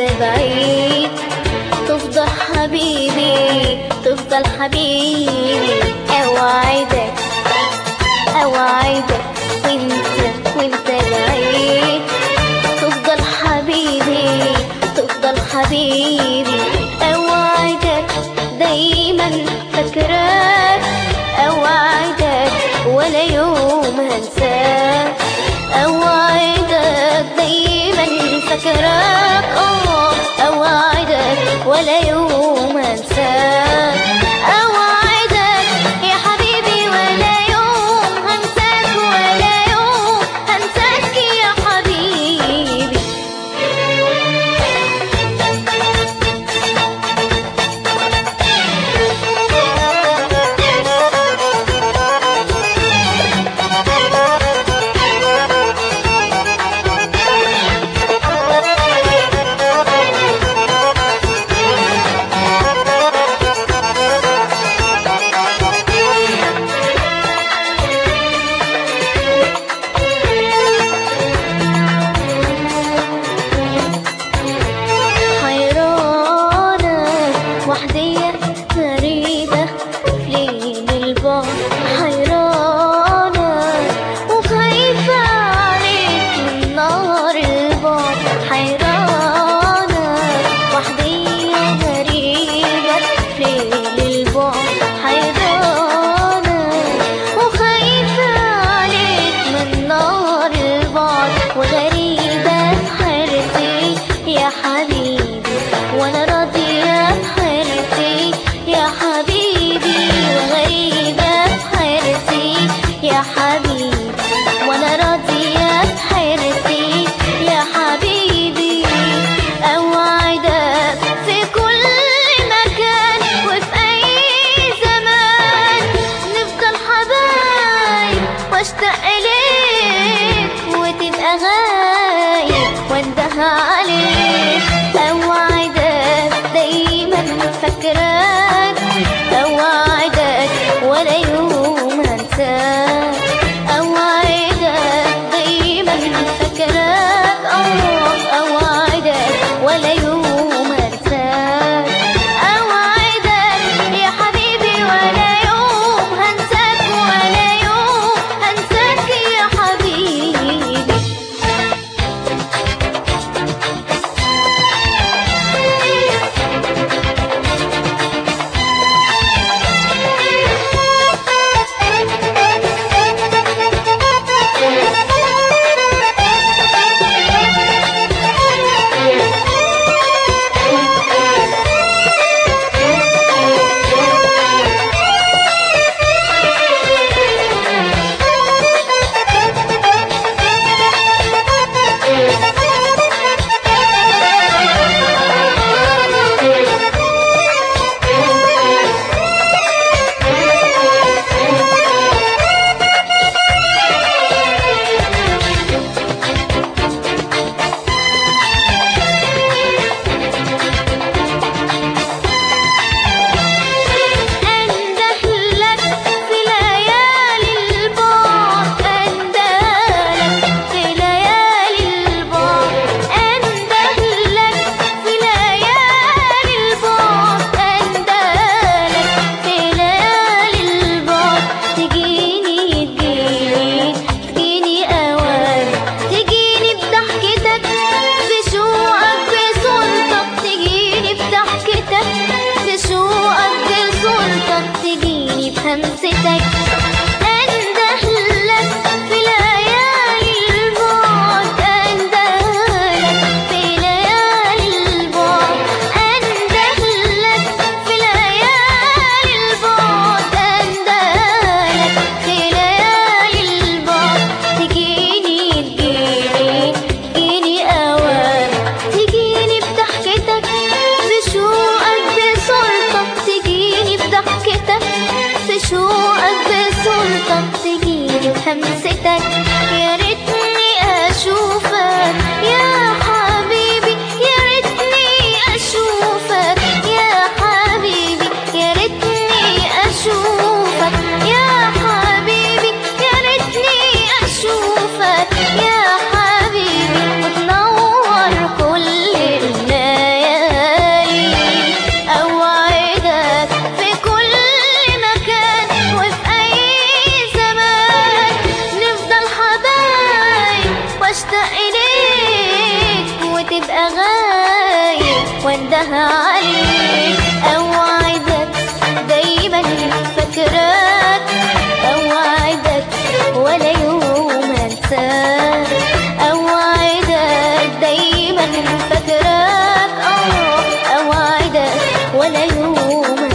بعيد تفضل حبيبي تفضل حبيبي اوعدك اوعدك وانت وانت بعيد تفضل حبيبي تفضل حبيبي اوعدك دايما فاكراك اوعدك ولا يوم هنساك اوعدك دايما فاكراك اه اوعدك ولا يوم هنساك اوعدك يا حبيبي ولا يوم هنساك ولا يوم هنساك يا حبيبي حيرانة وحدية غريبة في ليل البعد حيرانة وخايفة عليك من نار البعد حيرانة وحدية غريبة في ليل البعد حيرانة وخايفة عليك من نار البعد وغريبة في حيرتي يا حبيبي وانا راضية بحيرتي يا حبيبي وغريبة في حيرتي يا حبيبي وانا راضية بحيرتي يا حبيبي اوعدك في كل مكان وفي اي زمان نفضل حبايب واشتاق اليك وتبقى غايب وانده عليك اوعدك دايما فاكراك اوعدك ولا يوم هنساك اوعدك دايما فاكراك اه اوعدك ولا يوم هنساك اوعدك يا حبيبي ولا يوم هنساك ولا يوم هنساك يا حبيبي أنده لك في ليالي البعد أنده لك في ليالي البعد أنده لك في ليالي البعد أنده لك في ليالي البعد تجيني تجيني تجيني أوان تجيني بضحكتك بشوقك بصورتك تجيني بضحكتك بشوقك بصورتك تجيني بهمستك أنده لك في ليالي البعد أنده لك في ليالي البعد أنده لك في ليالي البعد أنده لك في ليالي البعد تجيني تجيني تجيني أوان تجيني بضحكتك بشوقك بصورتك تجيني بضحكتك بشوقك بصورتك تجيني بهمستك يا ريتني أشوفك يا حبيبي يا ريتني أشوفك يا حبيبي يا ريتني أشوفك يا حبيبي يا ريتني أشوفك يا حبيبي وتنور كل الناس يوم